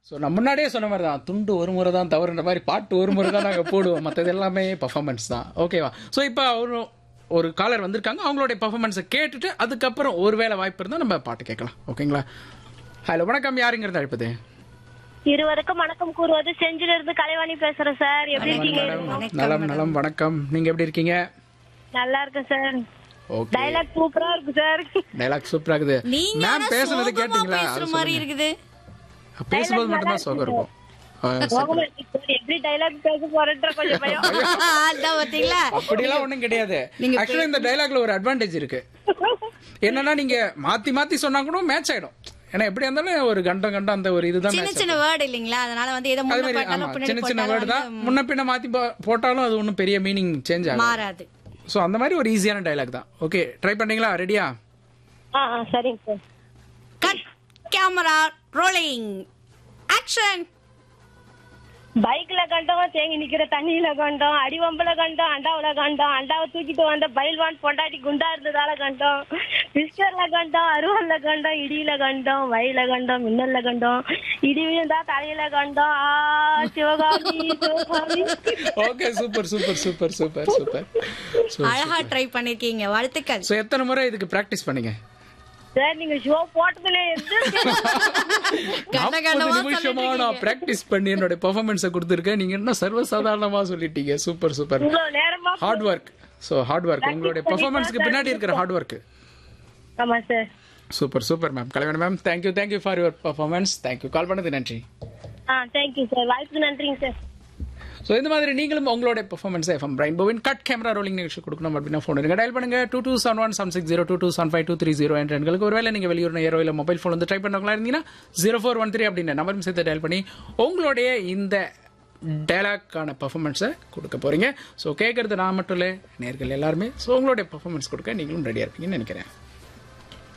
So நான் முன்னாடியே சொன்ன மாதிரி தான் துண்டு ஒரு முறை தான் தவறுன்ற மாதிரி பாட்டு ஒரு முறை தான் நாங்கள் போடுவோம் மற்றது எல்லாமே பர்ஃபார்மன்ஸ் தான் ஓகேவா ஸோ இப்போ ஒரு ஒரு காலர் வந்திருக்காங்க அவங்களுடைய பர்ஃபார்மன்ஸை கேட்டுட்டு அதுக்கப்புறம் ஒருவேளை வாய்ப்பு இருந்தால் நம்ம பாட்டு கேட்கலாம் ஓகேங்களா ஹலோ வணக்கம் யாருங்கிறது அழைப்பது இருவருக்கும் வணக்கம் கூறுவது செஞ்சில இருந்து கலைவாணி பேசுறேன் சார் எப்படி இருக்கீங்க மேடம் நலம் நலம் வணக்கம் நீங்க எப்படி இருக்கீங்க நல்லா இருக்கேன் சார் ஓகே டைலாக் சூப்பரா இருக்கு சார் டைலாக் சூப்பரா இருக்குது நீங்க மேம் ஆனா பேசுனது சோகமா கேட்டீங்களா பேசுற அது மாதிரி சொல்லுங்க. இருக்குது பேசும்போது மட்டும்தான் சோகம் இருக்கும் ஆ, சரி. சோகமா இருக்கு சார் எப்படி டைலாக் பேச போறேன்ற கொஞ்சம் பயம் அதான் பாத்தீங்களா அப்படிலாம் ஒண்ணும் கிடையாது ஆக்சுவலா இந்த டைலாக்ல ஒரு அட்வான்டேஜ் இருக்கு என்னன்னா நீங்க மாத்தி மாத்தி சொன்னா கூட மேட்ச் ஆயிடும் ஏன்னா எப்படி இருந்தாலும் ஒரு கண்டம் கண்டம் அந்த ஒரு இதுதான் சின்ன match சின்ன வேர்டு இல்லைங்களா அதனால வந்து எதை அது முன்ன மாதிரி ஆமா போட்டாலும் பின்னாடி சின்ன சின்ன வேர்டு தான் போட்டாலும் முன்ன பின்ன மாத்தி போ- போட்டாலும் அது ஒன்றும் பெரிய மீனிங் சேஞ்ச் ஆகும் மாறாது ஸோ அந்த மாதிரி ஒரு ஈஸியான டைலாக் தான் ஓகே ட்ரை பண்ணீங்களா ரெடியா ஆ ஆ, சரிங்க sir cut camera rolling action பைக்ல கண்டோம் தேங்கி நிக்கிற தண்ணியில கண்டோம் அடிவம்புல கண்டோம் அண்டாவுல கண்டோம் அண்டாவை தூக்கிட்டு வந்த பயில்வான் பொண்டாட்டி குண்டா இருந்ததால கண்டோம் பிஸ்கர்ல கண்டோம் அருவல்ல கண்டோம் இடியில கண்டோம் வயல கண்டோம் மின்னல்ல கண்டோம் இடி விழுந்தா தலையில கண்டோம் ஆ Sivakami Sivakami okay super super super super super அழகா ட்ரை பண்ணிருக்கீங்க வாழ்த்துக்கள் ஸோ எத்தனை முறை இதுக்கு ப்ராக்டிஸ் பண்ணீங்க சார் நீங்க ஷோ போட்டதுல இருந்து கண்ட நாற்பது கண்டமா நிமிஷமா நான் பிராக்டிஸ் பண்ணி என்னோட பெர்ஃபார்மன்ஸை கொடுத்துருக்கேன் நீங்க என்ன சர்வசாதாரணமா சொல்லிட்டீங்க சூப்பர் சூப்பர் இவ்வளவு நேரமா hard work so hard work உங்களுடைய பெர்ஃபார்மன்ஸ்க்கு பின்னாடி இருக்கிற ஹார்ட் ஒர்க் ஆமா sir super super ma'am Kalaivan ma'am thank you thank you for your performance thank you call பண்ணது நன்றி ஆ தேங்க்யூ சார் வாய்ப்புக்கு நன்றிங்க சார் ஸோ இந்த மாதிரி நீங்களும் உங்களுடைய பெர்ஃபார்மன்ஸ் எஃப்எம் பிரைன் போவின் கட் கேமரா ரோலிங் நிகழ்ச்சி கொடுக்கணும் அப்படின்னா ஃபோன் இருங்க டயல் பண்ணுங்க two two seven one seven six zero two two seven five two three zero என்ற எண்களுக்கு ஒருவேளை நீங்கள் வெளியூர் நேரோ இல்லை மொபைல் ஃபோன் வந்து ட்ரை பண்ணவங்களா இருந்தீங்கன்னா ஜீரோ ஃபோர் ஒன் த்ரீ அப்படின்ற நம்பரும் சேர்த்து டயல் பண்ணி உங்களுடைய இந்த டைலாக்கான பர்ஃபார்மன்ஸை கொடுக்க போறீங்க ஸோ கேட்கறது நான் மட்டும் இல்லை நேர்கள் எல்லாருமே ஸோ உங்களுடைய பர்ஃபார்மன்ஸ் கொடுக்க நீங்களும் ரெடியாக இருப்பீங்கன்னு நினைக்கிறேன்